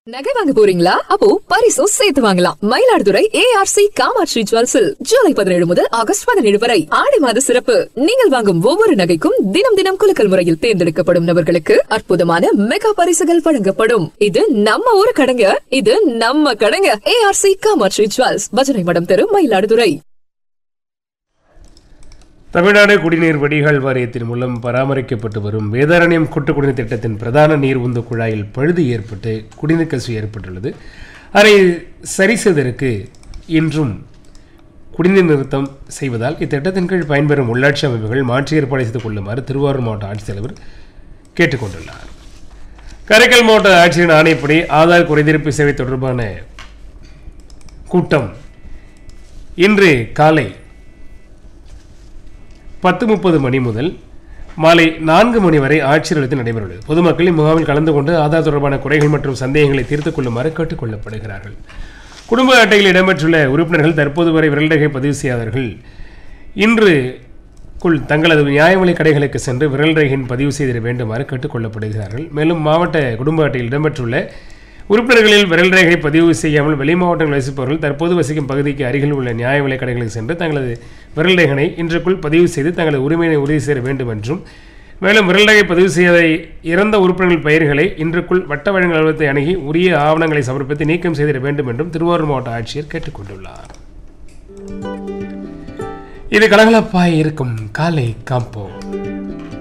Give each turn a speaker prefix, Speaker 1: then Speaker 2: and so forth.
Speaker 1: நகை வாங்க போறீங்களா அப்போ பரிசும் சேர்த்து வாங்கலாம் மயிலாடுதுறை ஏஆர்சி காமாட்சி ஜுவல்ஸில் ஜூலை பதினேழு முதல் ஆகஸ்ட் பதினேழு வரை ஆடி மாத சிறப்பு நீங்கள் வாங்கும் ஒவ்வொரு நகைக்கும் தினம் தினம் குலுக்கல் முறையில் தேர்ந்தெடுக்கப்படும் நபர்களுக்கு அற்புதமான மெகா பரிசுகள் வழங்கப்படும் இது நம்ம ஊரு கடைங்க இது நம்ம கடைங்க ஏஆர்சி காமாட்சி ஜுவல்ஸ் பஜனை மடம் தெரு மயிலாடுதுறை
Speaker 2: தமிழ்நாடு குடிநீர் வடிகால் வாரியத்தின் மூலம் பராமரிக்கப்பட்டு வரும் வேதாரண்யம் கூட்டு குடிநீர் திட்டத்தின் பிரதான நீர் உந்து குழாயில் பழுது ஏற்பட்டு குடிநீர் கசிவு ஏற்பட்டுள்ளது அதை சரி செய்வதற்கு இன்றும் குடிநீர் நிறுத்தம் செய்வதால் இத்திட்டத்தின் கீழ் பயன்பெறும் உள்ளாட்சி அமைப்புகள் மாற்றி ஏற்பாடு செய்து கொள்ளுமாறு திருவாரூர் மாவட்ட ஆட்சித்தலைவர் கேட்டுக்கொண்டுள்ளார் காரைக்கால் மாவட்ட ஆட்சியரின் ஆணைப்படி ஆதார் குறைதீர்ப்பு சேவை தொடர்பான கூட்டம் இன்று காலை பத்து முப்பது மணி முதல் மாலை நான்கு மணி வரை ஆட்சியர் அளித்து நடைபெறவுள்ளது பொதுமக்கள் இம்முகாமில் கலந்து கொண்டு ஆதார் தொடர்பான குறைகள் மற்றும் சந்தேகங்களை தீர்த்துக் கொள்ளுமாறு கேட்டுக்கொள்ளப்படுகிறார்கள் குடும்ப அட்டையில் இடம்பெற்றுள்ள உறுப்பினர்கள் தற்போது வரை விரல்ரேகை பதிவு செய்யாதவர்கள் இன்று குள் தங்களது நியாயவிலை கடைகளுக்கு சென்று விரல் ரேகையின் பதிவு செய்திட வேண்டுமாறு கேட்டுக்கொள்ளப்படுகிறார்கள் மேலும் மாவட்ட குடும்ப அட்டையில் இடம்பெற்றுள்ள உறுப்பினர்களில் விரல் ரேகை பதிவு செய்யாமல் வெளி மாவட்டங்கள் வசிப்பவர்கள் தற்போது வசிக்கும் பகுதிக்கு அருகில் உள்ள நியாய விலை கடைகளுக்கு சென்று தங்களது விரல் ரேகனை இன்றுக்குள் பதிவு செய்து தங்களது உரிமையினை உறுதி செய்ய வேண்டும் என்றும் மேலும் விரல் ரேகை பதிவு செய்யாத இறந்த உறுப்பினர்கள் பெயர்களை இன்றுக்குள் வட்ட வழங்கல் அலுவலகத்தை அணுகி உரிய ஆவணங்களை சமர்ப்பித்து நீக்கம் செய்திட வேண்டும் என்றும் திருவாரூர் மாவட்ட ஆட்சியர் கேட்டுக்கொண்டுள்ளார் இது கலகலப்பாய் இருக்கும் காலை காம்போ